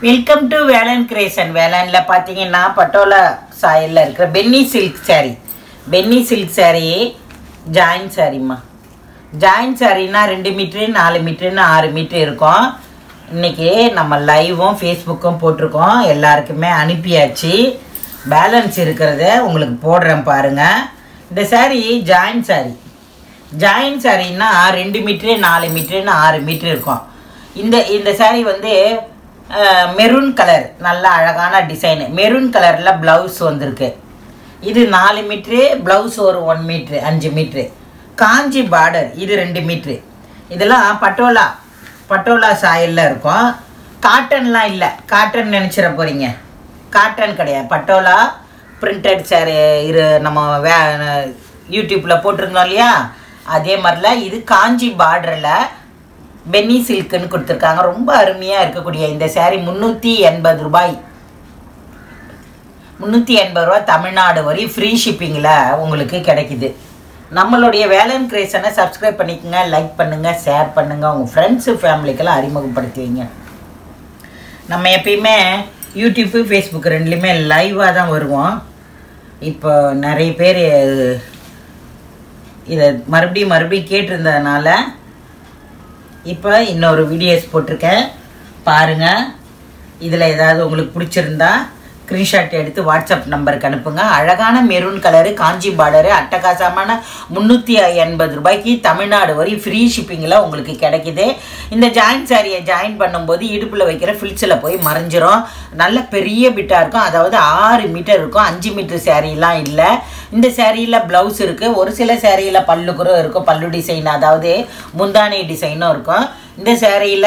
welcome to Velan creation வேலனில் பார்த்தீங்கன்னா பட்டோலா சாயலில் இருக்கிற Binny silk saree Binny silk saree join சாரிம்மா ஜாயின் சாரீனா ரெண்டு மீட்ரு நாலு மீட்ருன்னு ஆறு மீட்ரு இருக்கும் இன்னைக்கு நம்ம லைவும் ஃபேஸ்புக்கும் போட்டிருக்கோம் எல்லாருக்குமே அனுப்பியாச்சு பேலன்ஸ் இருக்கிறத உங்களுக்கு போடுறேன் பாருங்க இந்த saree ஜாயின் saree ஜாயின் சாரீன்னா ரெண்டு மீட்ரு நாலு மீட்ருன்னு ஆறு மீட்ரு இருக்கும் இந்த இந்த saree வந்து மெரூன் கலர் நல்ல அழகான டிசைனு மெரூன் கலரில் ப்ளவுஸ் வந்திருக்கு இது நாலு மீட்ரு ப்ளவுஸ் ஒரு ஒன் மீட்ரு அஞ்சு மீட்ரு காஞ்சி பார்டர் இது ரெண்டு மீட்ரு இதெல்லாம் பட்டோலா பட்டோலா சாயலில் இருக்கும் காட்டன்லாம் இல்லை காட்டன் நினச்சிட போகிறீங்க காட்டன் கிடையாது பட்டோலா பிரிண்டட் சாரி இரு நம்ம வே யூடியூப்பில் போட்டிருந்தோம் இல்லையா அதே மாதிரில இது காஞ்சி பார்டரில் பென்னி சில்க்குன்னு கொடுத்துருக்காங்க ரொம்ப அருமையாக இருக்கக்கூடிய இந்த saree முந்நூற்றி எண்பது ரூபாய் முந்நூற்றி எண்பது ரூபா தமிழ்நாடு வரை ஃப்ரீ ஷிப்பிங்கில் உங்களுக்கு கிடைக்குது நம்மளுடைய வேலன் கிரேசனை சப்ஸ்கிரைப் பண்ணிக்கோங்க லைக் பண்ணுங்கள் ஷேர் பண்ணுங்கள் உங்கள் ஃப்ரெண்ட்ஸு ஃபேமிலிக்கெல்லாம் அறிமுகப்படுத்துவீங்க நம்ம எப்பயுமே யூடியூப்பு ஃபேஸ்புக் ரெண்டுலேயுமே லைவாக தான் வருவோம் இப்போ நிறைய பேர் இதை மறுபடியும் மறுபடியும் கேட்டிருந்ததுனால இப்போ இன்னொரு வீடியோஸ் போட்டிருக்கேன் பாருங்கள் இதில் ஏதாவது உங்களுக்கு பிடிச்சிருந்தா ஸ்க்ரீன்ஷாட் எடுத்து வாட்ஸ்அப் நம்பருக்கு அனுப்புங்க அழகான மெரூன் கலரு காஞ்சி பார்டரு அட்டகாசமான முந்நூற்றி எண்பது ரூபாய்க்கு தமிழ்நாடு வரை ஃப்ரீ ஷிப்பிங்கில் உங்களுக்கு கிடைக்குது இந்த ஜாயின் சாரியை ஜாயின் பண்ணும்போது இடுப்பில் வைக்கிற ஃபில்ஸில் போய் மறைஞ்சிரும் நல்ல பெரிய பிட்டாக இருக்கும் அதாவது ஆறு மீட்டர் இருக்கும் அஞ்சு மீட்டர் சேரீலாம் இல்லை இந்த சேரீயில் ப்ளவுஸ் இருக்குது ஒரு சில சேரீயில் பல்லு கூட இருக்கும் பல்லு டிசைன் அதாவது முந்தானி டிசைனும் இருக்கும் இந்த சேரீயில்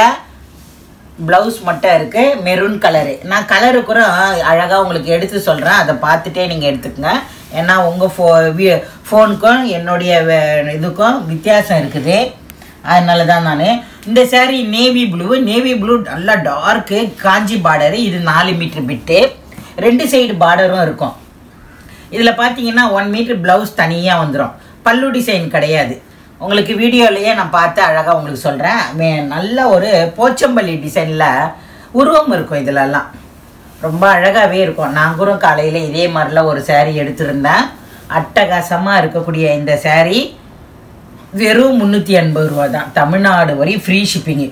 ப்ளவுஸ் மட்டும் இருக்குது மெரூன் கலரு நான் கலரு கூட அழகாக உங்களுக்கு எடுத்து சொல்கிறேன் அதை பார்த்துட்டே நீங்கள் எடுத்துக்கங்க ஏன்னா உங்கள் ஃபோ ஃபோனுக்கும் என்னுடைய வே- இதுக்கும் வித்தியாசம் இருக்குது அதனால தான் நான் இந்த saree navy blue navy blue நல்லா டார்க்கு காஞ்சி பார்டரு இது நாலு மீட்ரு பிட்டு ரெண்டு சைடு பார்டரும் இருக்கும் இதில் பார்த்தீங்கன்னா ஒன் மீட்டர் ப்ளவுஸ் தனியாக வந்துடும் பல்லு டிசைன் கிடையாது உங்களுக்கு வீடியோலையே நான் பார்த்து அழகாக உங்களுக்கு சொல்கிறேன் நல்ல ஒரு போச்சம்பள்ளி டிசைனில் உருவம் இருக்கும் இதிலெல்லாம் ரொம்ப அழகாகவே இருக்கும் நான் கூட காலையில் இதே மாதிரிலாம் ஒரு saree எடுத்திருந்தேன் அட்டகாசமாக இருக்கக்கூடிய இந்த saree வெறும் முந்நூற்றி எண்பது ரூபா தான் தமிழ்நாடு வரை ஃப்ரீ ஷிப்பிங்கு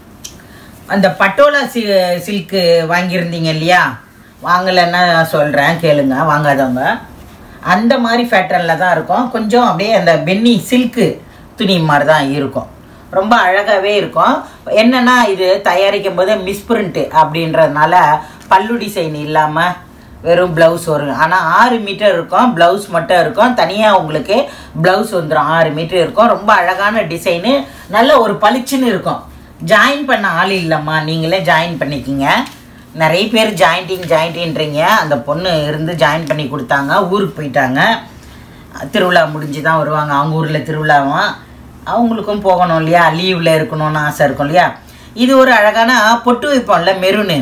அந்த பட்டோலா சி சில்க்கு வாங்கியிருந்தீங்க இல்லையா வாங்கலைன்னா நான் சொல்கிறேன் கேளுங்க வாங்காதவங்க அந்த மாதிரி பேட்டர்னில் தான் இருக்கும் கொஞ்சம் அப்படியே அந்த பென்னி சில்க்கு துணி மாதிரி தான் இருக்கும் ரொம்ப அழகாகவே இருக்கும் என்னென்னா இது தயாரிக்கும் போது மிஸ்பிரிண்ட்டு அப்படின்றதுனால பல்லு டிசைன் இல்லாமல் வெறும் ப்ளவுஸ் வரும் ஆனால் ஆறு மீட்டர் இருக்கும் ப்ளவுஸ் மட்டும் இருக்கும் தனியாக உங்களுக்கு ப்ளவுஸ் வந்துடும் ஆறு மீட்டர் இருக்கும் ரொம்ப அழகான டிசைனு நல்ல ஒரு பளிச்சுன்னு இருக்கும் ஜாயின் பண்ண ஆள் இல்லைம்மா நீங்களே ஜாயின் பண்ணிக்கிங்க நிறைய பேர் ஜாயிண்டிங் ஜாயிண்டின்றீங்க அந்த பொண்ணு இருந்து ஜாயின் பண்ணி கொடுத்தாங்க ஊருக்கு போயிட்டாங்க திருவிழா முடிஞ்சு தான் வருவாங்க அவங்க ஊரில் திருவிழாவும் அவங்களுக்கும் போகணும் இல்லையா லீவில் இருக்கணும்னு ஆசை இருக்கும் இல்லையா இது ஒரு அழகான பொட்டு வைப்போம்ல மெரூனு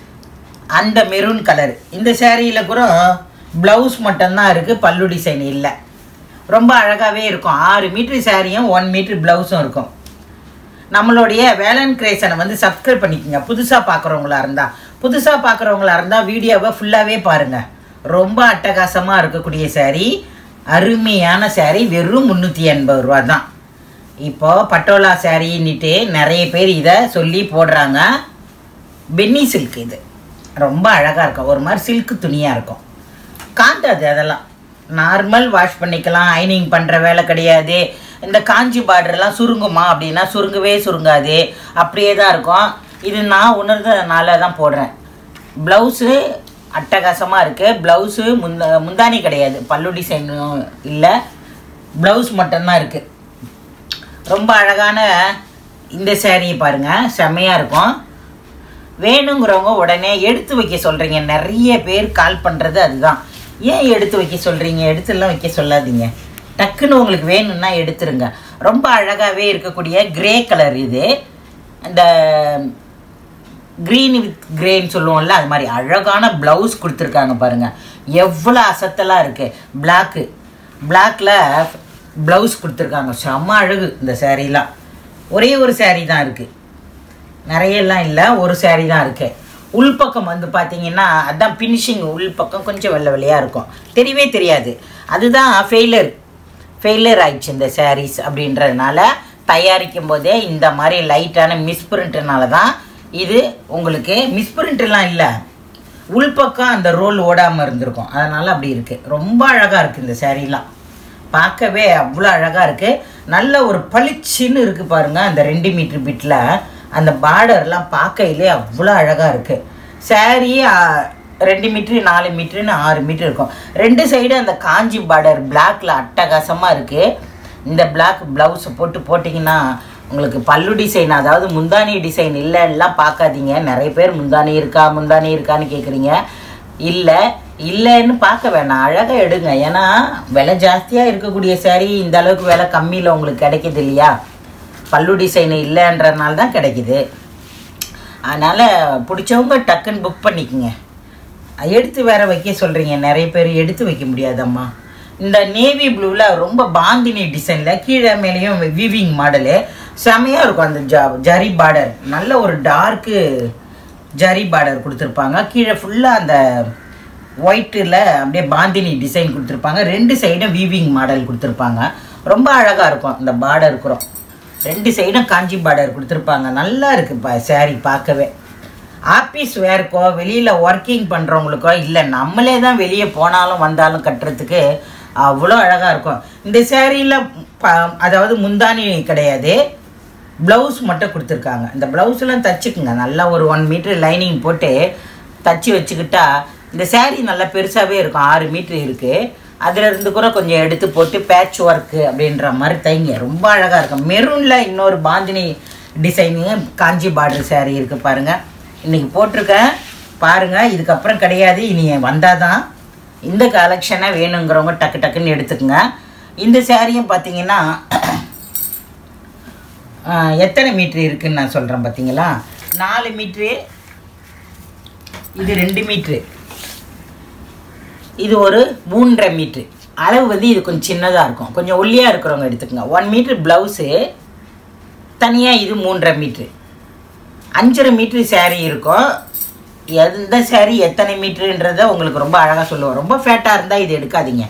அந்த மெரூன் கலர் இந்த சேரீயில் கூட ப்ளவுஸ் மட்டும்தான் இருக்குது பல்லு டிசைன் இல்லை ரொம்ப அழகாகவே இருக்கும் ஆறு மீட்ரு சேரீயும் ஒன் மீட்ரு ப்ளவுஸும் இருக்கும் நம்மளுடைய வேலன் கிரேசனை வந்து சப்ஸ்கிரைப் பண்ணிக்கோங்க புதுசாக பார்க்குறவங்களா இருந்தால் புதுசாக பார்க்குறவங்களா இருந்தால் வீடியோவை ஃபுல்லாகவே பாருங்கள் ரொம்ப அட்டகாசமாக இருக்கக்கூடிய saree அருமையான saree வெறும் முந்நூற்றி எண்பது ரூபா தான் இப்போது பட்டோலா சாரின்னுட்டு நிறைய பேர் இதை சொல்லி போடுறாங்க பென்னி சில்க் இது ரொம்ப அழகாக இருக்கும் ஒரு மாதிரி சில்க் துணியாக இருக்கும் காண்டாது அதெல்லாம் நார்மல் வாஷ் பண்ணிக்கலாம் ஐனிங் பண்ணுற வேலை கிடையாது இந்த காஞ்சி பார்டர்லாம் சுருங்குமா அப்படின்னா சுருங்கவே சுருங்காது அப்படியே தான் இருக்கும் இது நான் உணர்ந்ததுனால தான் போடுறேன் ப்ளவுஸு அட்டகாசமாக இருக்குது ப்ளவுஸு முந்த முந்தானி கிடையாது பல்லு டிசைனும் இல்லை ப்ளவுஸ் மட்டும்தான் இருக்குது ரொம்ப அழகான இந்த சேரீயை பாருங்கள் செம்மையாக இருக்கும் வேணுங்கிறவங்க உடனே எடுத்து வைக்க சொல்கிறீங்க நிறைய பேர் கால் பண்ணுறது அதுதான் ஏன் எடுத்து வைக்க சொல்கிறீங்க எடுத்துலாம் வைக்க சொல்லாதீங்க டக்குன்னு உங்களுக்கு வேணும்னா எடுத்துருங்க ரொம்ப அழகாகவே இருக்கக்கூடிய கிரே கலர் இது அந்த க்ரீன் வித் கிரேன்னு சொல்லுவோம்ல அது மாதிரி அழகான ப்ளவுஸ் கொடுத்துருக்காங்க பாருங்கள் எவ்வளோ அசத்தலாக இருக்குது பிளாக்கு பிளாக்கில் ப்ளவுஸ் கொடுத்துருக்காங்க செம்ம அழகு இந்த சேரீலாம் ஒரே ஒரு saree தான் இருக்குது நிறையெல்லாம் இல்லை ஒரு saree தான் இருக்கு உள்பக்கம் வந்து பார்த்தீங்கன்னா அதான் ஃபினிஷிங் உள்பக்கம் கொஞ்சம் வெள்ளை வெள்ளையாக இருக்கும் தெரியவே தெரியாது அதுதான் ஃபெயிலர் ஃபெயிலியர் ஆயிடுச்சு இந்த sarees அப்படின்றதுனால தயாரிக்கும் போதே இந்த மாதிரி லைட்டான மிஸ்பிரிண்ட்னால தான் இது உங்களுக்கு மிஸ்பிரிண்ட்லாம் இல்லை உள்பக்கம் அந்த ரோல் ஓடாமல் இருந்திருக்கும் அதனால் அப்படி இருக்குது ரொம்ப அழகாக இருக்குது இந்த சாரீலாம் பார்க்கவே அவ்வளோ அழகாக இருக்குது நல்ல ஒரு பளிச்சுன்னு இருக்குது பாருங்கள் அந்த ரெண்டு மீட்டர் பிட்டில் அந்த பார்டர்லாம் பார்க்கையிலே அவ்வளோ அழகாக இருக்குது சாரீ ரெண்டு மீட்ரு நாலு மீட்ருன்னு ஆறு மீட்ரு இருக்கும் ரெண்டு சைடு அந்த காஞ்சி பார்டர் பிளாக்ல அட்டகாசமாக இருக்குது இந்த பிளாக் ப்ளவுஸை போட்டு போட்டிங்கன்னா உங்களுக்கு பல்லு டிசைன் அதாவது முந்தானி டிசைன் இல்லைன்னா பார்க்காதீங்க நிறைய பேர் முந்தானி இருக்கா முந்தானி இருக்கான்னு கேட்குறீங்க இல்லை இல்லைன்னு பார்க்க வேணாம் அழகாக எடுங்க ஏன்னா விலை ஜாஸ்தியாக இருக்கக்கூடிய saree இந்த அளவுக்கு விலை கம்மியில் உங்களுக்கு கிடைக்குது இல்லையா பல்லு டிசைன் இல்லைன்றதுனால தான் கிடைக்குது அதனால் பிடிச்சவங்க டக்குன்னு புக் பண்ணிக்கோங்க எடுத்து வேற வைக்க சொல்கிறீங்க நிறைய பேர் எடுத்து வைக்க முடியாதம்மா இந்த நேவி ப்ளூவில் ரொம்ப பாந்தினி டிசைனில் கீழே மேலேயும் வீவிங் மாடலு செமையாக இருக்கும் அந்த ஜ ஜரி பார்டர் நல்ல ஒரு டார்க்கு ஜரி பார்டர் கொடுத்துருப்பாங்க கீழே ஃபுல்லாக அந்த ஒயிட்டில் அப்படியே பாந்தினி டிசைன் கொடுத்துருப்பாங்க ரெண்டு சைடும் வீவிங் மாடல் கொடுத்துருப்பாங்க ரொம்ப அழகாக இருக்கும் இந்த பார்டர் இருக்கிறோம் ரெண்டு சைடும் காஞ்சி பார்டர் கொடுத்துருப்பாங்க நல்லா இருக்குது பா saree பார்க்கவே ஆஃபீஸ் வேர்க்கோ வெளியில் ஒர்க்கிங் பண்ணுறவங்களுக்கோ இல்லை நம்மளே தான் வெளியே போனாலும் வந்தாலும் கட்டுறதுக்கு அவ்வளோ அழகாக இருக்கும் இந்த சேரீயில் அதாவது முந்தானி கிடையாது ப்ளவுஸ் மட்டும் கொடுத்துருக்காங்க இந்த ப்ளவுஸ்லாம் தச்சுக்குங்க நல்லா ஒரு ஒன் மீட்டர் லைனிங் போட்டு தச்சு வச்சுக்கிட்டா இந்த saree நல்லா பெருசாகவே இருக்கும் ஆறு மீட்ரு இருக்குது அதில் இருந்து கூட கொஞ்சம் எடுத்து போட்டு பேட்ச் ஒர்க்கு அப்படின்ற மாதிரி தைங்க ரொம்ப அழகாக இருக்கும் மெரூனில் இன்னொரு பாந்தினி டிசைனிங்க காஞ்சி பார்டர் saree இருக்குது பாருங்கள் இன்றைக்கி போட்டிருக்கேன் பாருங்கள் இதுக்கப்புறம் கிடையாது இனி வந்தால் தான் இந்த கலெக்ஷனை வேணுங்கிறவங்க டக்கு டக்குன்னு எடுத்துக்கோங்க இந்த சேரீயும் பார்த்தீங்கன்னா ஆஹ், எத்தனை மீட்ரு இருக்குன்னு நான் சொல்கிறேன் பார்த்தீங்களா நாலு மீட்ரு இது ரெண்டு மீட்ரு இது ஒரு மூன்றரை மீட்ரு அளவு வந்து இது கொஞ்சம் சின்னதாக இருக்கும் கொஞ்சம் ஒல்லியாக இருக்கிறவங்க எடுத்துக்கோங்க ஒன் மீட்ரு ப்ளவுஸு தனியாக இது மூன்றரை மீட்ரு அஞ்சரை மீட்ரு saree இருக்கும் எந்த saree எத்தனை மீட்ருன்றதை உங்களுக்கு ரொம்ப அழகாக சொல்லுவோம் ரொம்ப ஃபேட்டாக இருந்தால் இது எடுக்காதீங்க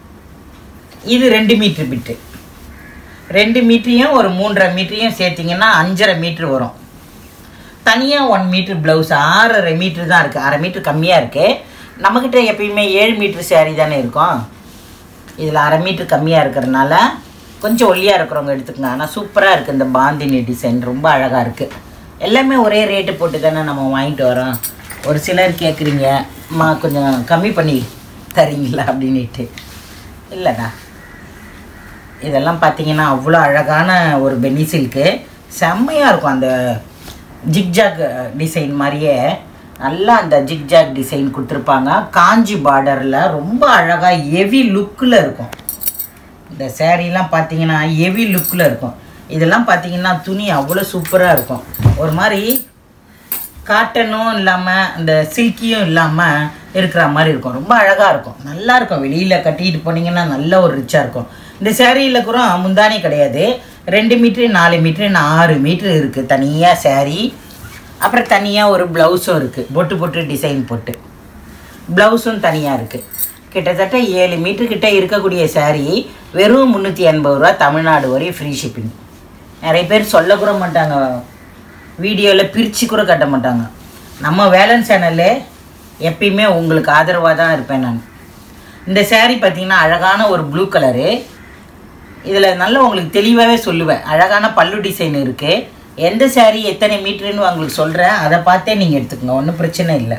இது ரெண்டு மீட்ரு பிட்டு ரெண்டு மீட்டரையும் ஒரு மூன்றரை மீட்டரையும் சேர்த்திங்கன்னா அஞ்சரை மீட்ரு வரும் தனியாக ஒன் மீட்ரு ப்ளவுஸ் ஆறரை மீட்ரு தான் இருக்குது அரை மீட்ரு கம்மியாக இருக்குது நம்மக்கிட்ட எப்பயுமே ஏழு மீட்ரு saree தானே இருக்கும் இதில் அரை மீட்ரு கம்மியாக இருக்கிறதுனால கொஞ்சம் ஒல்லியாக இருக்கிறவங்க எடுத்துக்கங்க ஆனால் சூப்பராக இருக்குது இந்த பாந்தினி டிசைன் ரொம்ப அழகாக இருக்குது எல்லாமே ஒரே ரேட்டு போட்டு தானே நம்ம வாங்கிட்டு வரோம் ஒரு சிலர் கேட்குறீங்க அம்மா கொஞ்சம் கம்மி பண்ணி தரீங்களா அப்படின்ட்டு இல்லைடா இதெல்லாம் பார்த்தீங்கன்னா அவ்வளோ அழகான ஒரு பென்னி சில்க்கு செம்மையாக இருக்கும் அந்த ஜிக்ஜாக் டிசைன் மாதிரியே நல்லா அந்த ஜிக்ஜாக் டிசைன் கொடுத்துருப்பாங்க காஞ்சி பார்டரில் ரொம்ப அழகாக ஹெவி லுக்கில் இருக்கும் இந்த சேரீலாம் பார்த்தீங்கன்னா ஹெவி லுக்கில் இருக்கும் இதெல்லாம் பார்த்தீங்கன்னா துணி அவ்வளோ சூப்பராக இருக்கும் ஒரு மாதிரி காட்டனும் இல்லாமல் அந்த சில்கியும் இல்லாமல் இருக்கிற மாதிரி இருக்கும் ரொம்ப அழகாக இருக்கும் நல்லா இருக்கும் வெளியில் கட்டிட்டு போனீங்கன்னா நல்ல ஒரு ரிச்சாக இருக்கும் இந்த சேரீயில் கூட முந்தானி கிடையாது ரெண்டு மீட்ரு நாலு மீட்ரு ஆறு மீட்ரு இருக்குது தனியாக saree அப்புறம் தனியாக ஒரு ப்ளவுஸும் இருக்குது பொட்டு பொட்டு டிசைன் போட்டு ப்ளவுஸும் தனியாக இருக்குது கிட்டத்தட்ட ஏழு மீட்டர் கிட்ட இருக்கக்கூடிய saree வெறும் முந்நூற்றி எண்பது ரூபா தமிழ்நாடு வரையும் ஃப்ரீ ஷிப்பிங் நிறைய பேர் சொல்ல கூட மாட்டாங்க வீடியோவில் பிரித்து கூட கட்ட மாட்டாங்க நம்ம வேலன் சேனல்லே எப்பயுமே உங்களுக்கு ஆதரவாக தான் இருப்பேன் நான் இந்த saree பார்த்தீங்கன்னா அழகான ஒரு ப்ளூ கலரு இதில் நல்ல உங்களுக்கு தெளிவாகவே சொல்லுவேன் அழகான பல்லு டிசைன் இருக்குது எந்த saree எத்தனை மீட்டருன்னு உங்களுக்கு சொல்கிறேன் அதை பார்த்தே நீங்கள் எடுத்துக்கோங்க ஒன்றும் பிரச்சனை இல்லை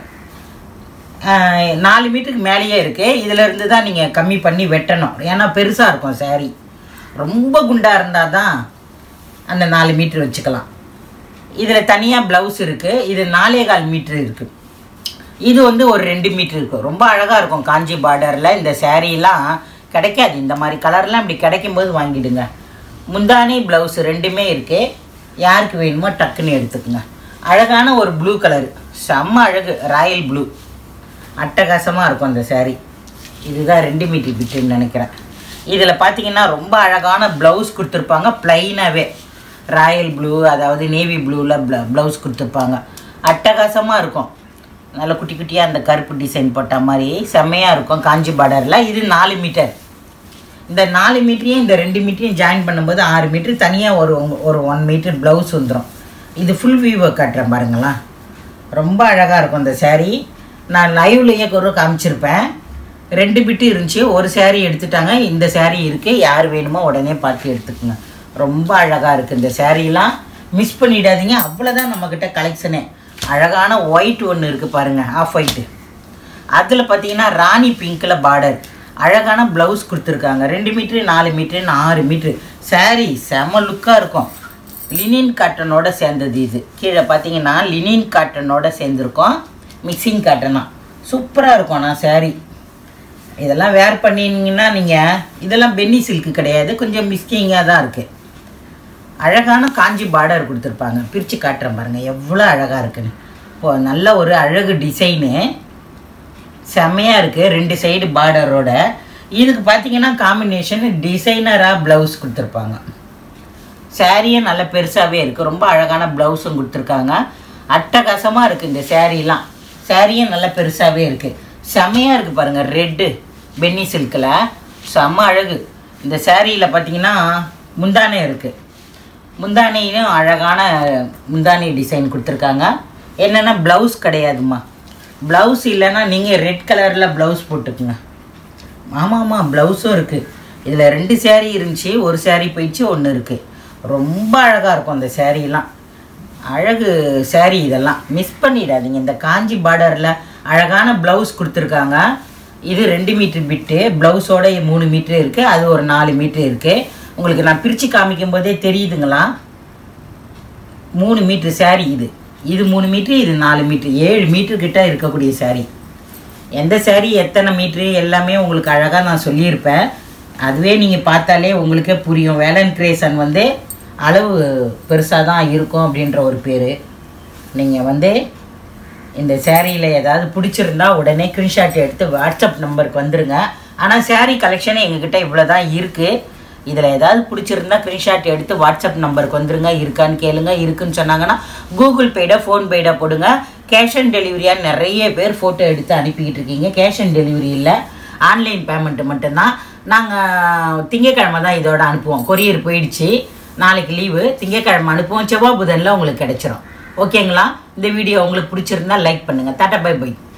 ஆஹ், நாலு மீட்டருக்கு மேலேயே இருக்குது இதில் இருந்து தான் நீங்கள் கம்மி பண்ணி வெட்டணும் ஏன்னா பெருசாக இருக்கும் saree ரொம்ப குண்டாக இருந்தால் தான் அந்த நாலு மீட்ரு வச்சுக்கலாம் இதில் தனியாக ப்ளவுஸ் இருக்குது இது நாலே கால் மீட்ரு இருக்குது இது வந்து ஒரு ரெண்டு மீட்ரு இருக்கும் ரொம்ப அழகாக இருக்கும் காஞ்சி பார்டரில் இந்த சேரீலாம் கிடைக்காது இந்த மாதிரி கலர்லாம் இப்படி கிடைக்கும்போது வாங்கிடுங்க முந்தானி ப்ளவுஸ் ரெண்டுமே இருக்குது யாருக்கு வேணுமோ டக்குன்னு எடுத்துக்கோங்க அழகான ஒரு ப்ளூ கலர் செம்ம அழகு ராயல் ப்ளூ அட்டகாசமாக இருக்கும் அந்த saree இதுதான் ரெண்டு மீட்டர் பிட்டுன்னு நினைக்கிறேன் இதில் பார்த்தீங்கன்னா ரொம்ப அழகான ப்ளவுஸ் கொடுத்துருப்பாங்க ப்ளைனாகவே ராயல் ப்ளூ அதாவது நேவி ப்ளூவில் ப்ளவுஸ் கொடுத்துருப்பாங்க அட்டகாசமாக இருக்கும் நல்ல குட்டி குட்டியாக அந்த கருப்பு டிசைன் போட்ட மாதிரி செம்மையாக இருக்கும் காஞ்சி பார்டரில் இது நாலு மீட்டர் இந்த நாலு மீட்டரையும் இந்த ரெண்டு மீட்டரையும் ஜாயின் பண்ணும்போது ஆறு மீட்டர் தனியாக ஒரு ஒரு ஒன் மீட்டர் ப்ளவுஸ் வந்துடும் இது ஃபுல் வியூவை காட்டுறேன் பாருங்களா ரொம்ப அழகாக இருக்கும் இந்த saree நான் லைவ்லேயே கூட காமிச்சிருப்பேன் ரெண்டு பிட்டு இருந்துச்சு ஒரு saree எடுத்துட்டாங்க இந்த saree இருக்குது யார் வேணுமோ உடனே பார்த்து எடுத்துக்கோங்க ரொம்ப அழகாக இருக்குது இந்த சாரீலாம் மிஸ் பண்ணிடாதீங்க அவ்வளோதான் நம்மக்கிட்ட கலெக்ஷனே அழகான ஒயிட் ஒன்று இருக்குது பாருங்கள் ஆஃப் ஒயிட்டு அதில் பார்த்தீங்கன்னா ராணி பிங்க்கில் பார்டர் அழகான ப்ளவுஸ் கொடுத்துருக்காங்க ரெண்டு மீட்ரு நாலு மீட்ரு ஆறு மீட்ரு saree செம லுக்காக இருக்கும் லினின் காட்டனோட சேர்ந்தது இது கீழே பார்த்தீங்கன்னா லினின் காட்டனோட சேர்ந்துருக்கோம் மிக்சிங் காட்டனா சூப்பராக இருக்கும் நான் saree இதெல்லாம் வேர் பண்ணினீங்கன்னா நீங்கள் இதெல்லாம் பென்னி சில்க்கு கிடையாது கொஞ்சம் மிஸ்கிங்காக தான் இருக்குது அழகான காஞ்சி பார்டர் கொடுத்துருப்பாங்க பிரித்து காட்டுறேன் பாருங்கள் எவ்வளோ அழகாக இருக்குன்னு இப்போ நல்ல ஒரு அழகு டிசைனு செம்மையாக இருக்குது ரெண்டு சைடு பார்டரோட இதுக்கு பார்த்தீங்கன்னா காம்பினேஷன் டிசைனராக ப்ளவுஸ் கொடுத்துருப்பாங்க சாரியே நல்ல பெருசாகவே இருக்குது ரொம்ப அழகான ப்ளவுஸும் கொடுத்துருக்காங்க அட்டகாசமாக இருக்குது இந்த சாரீலாம் சாரியும் நல்ல பெருசாகவே இருக்குது செம்மையாக இருக்குது பாருங்கள் ரெட்டு பென்னி சில்கில் செம்ம அழகு இந்த சாரியில் பார்த்தீங்கன்னா முந்தானே இருக்குது முந்தானையிலும் அழகான முந்தானி டிசைன் கொடுத்துருக்காங்க என்னென்னா ப்ளவுஸ் கிடையாதும்மா ப்ளவுஸ் இல்லைன்னா நீங்கள் ரெட் கலரில் ப்ளவுஸ் போட்டுக்குங்க ஆமாம் ஆமாம் ப்ளவுஸும் இருக்குது இதில் ரெண்டு saree இருந்துச்சு ஒரு saree போயிடுச்சு ஒன்று இருக்குது ரொம்ப அழகாக இருக்கும் அந்த சேரீலாம் அழகு saree இதெல்லாம் மிஸ் பண்ணிடாதீங்க இந்த காஞ்சி பார்டரில் அழகான ப்ளவுஸ் கொடுத்துருக்காங்க இது ரெண்டு மீட்ரு பிட்டு ப்ளவுஸோட மூணு மீட்ரு இருக்குது அது ஒரு நாலு மீட்ரு இருக்குது உங்களுக்கு நான் பிரித்து காமிக்கும் போதே தெரியுதுங்களா மூணு மீட்ரு saree இது இது மூணு மீட்ரு இது நாலு மீட்ரு ஏழு மீட்ரு கிட்ட இருக்கக்கூடிய saree எந்த saree எத்தனை மீட்ரு எல்லாமே உங்களுக்கு அழகாக நான் சொல்லியிருப்பேன் அதுவே நீங்கள் பார்த்தாலே உங்களுக்கே புரியும் வேலன் கிரேசன் வந்து அளவு பெருசாக தான் இருக்கும் அப்படின்ற ஒரு பேர் நீங்கள் வந்து இந்த சேரீயில் ஏதாவது பிடிச்சிருந்தா உடனே ஸ்க்ரீன்ஷாட் எடுத்து வாட்ஸ்அப் நம்பருக்கு வந்துருங்க ஆனால் saree கலெக்ஷன் எங்ககிட்ட இவ்வளோ தான் இருக்குது இதில் ஏதாவது பிடிச்சிருந்தா ஸ்க்ரீன்ஷாட் எடுத்து வாட்ஸ்அப் நம்பருக்கு வந்துருங்க இருக்கான்னு கேளுங்க இருக்குன்னு சொன்னாங்கன்னா கூகுள் பேடா ஃபோன்பேடா போடுங்க கேஷ் ஆன் டெலிவரியாக நிறைய பேர் ஃபோட்டோ எடுத்து அனுப்பிக்கிட்டு இருக்கீங்க கேஷ் ஆன் டெலிவரி இல்லை ஆன்லைன் பேமெண்ட்டு மட்டும்தான் நாங்கள் திங்கக்கிழமை தான் இதோட அனுப்புவோம் கொரியர் போயிடுச்சு நாளைக்கு லீவு திங்கக்கிழமை அனுப்புவோம் செவ்வாய் புதனில் உங்களுக்கு கிடைச்சிரும் ஓகேங்களா இந்த வீடியோ உங்களுக்கு பிடிச்சிருந்தா லைக் பண்ணுங்கள் டாட்டா பை பை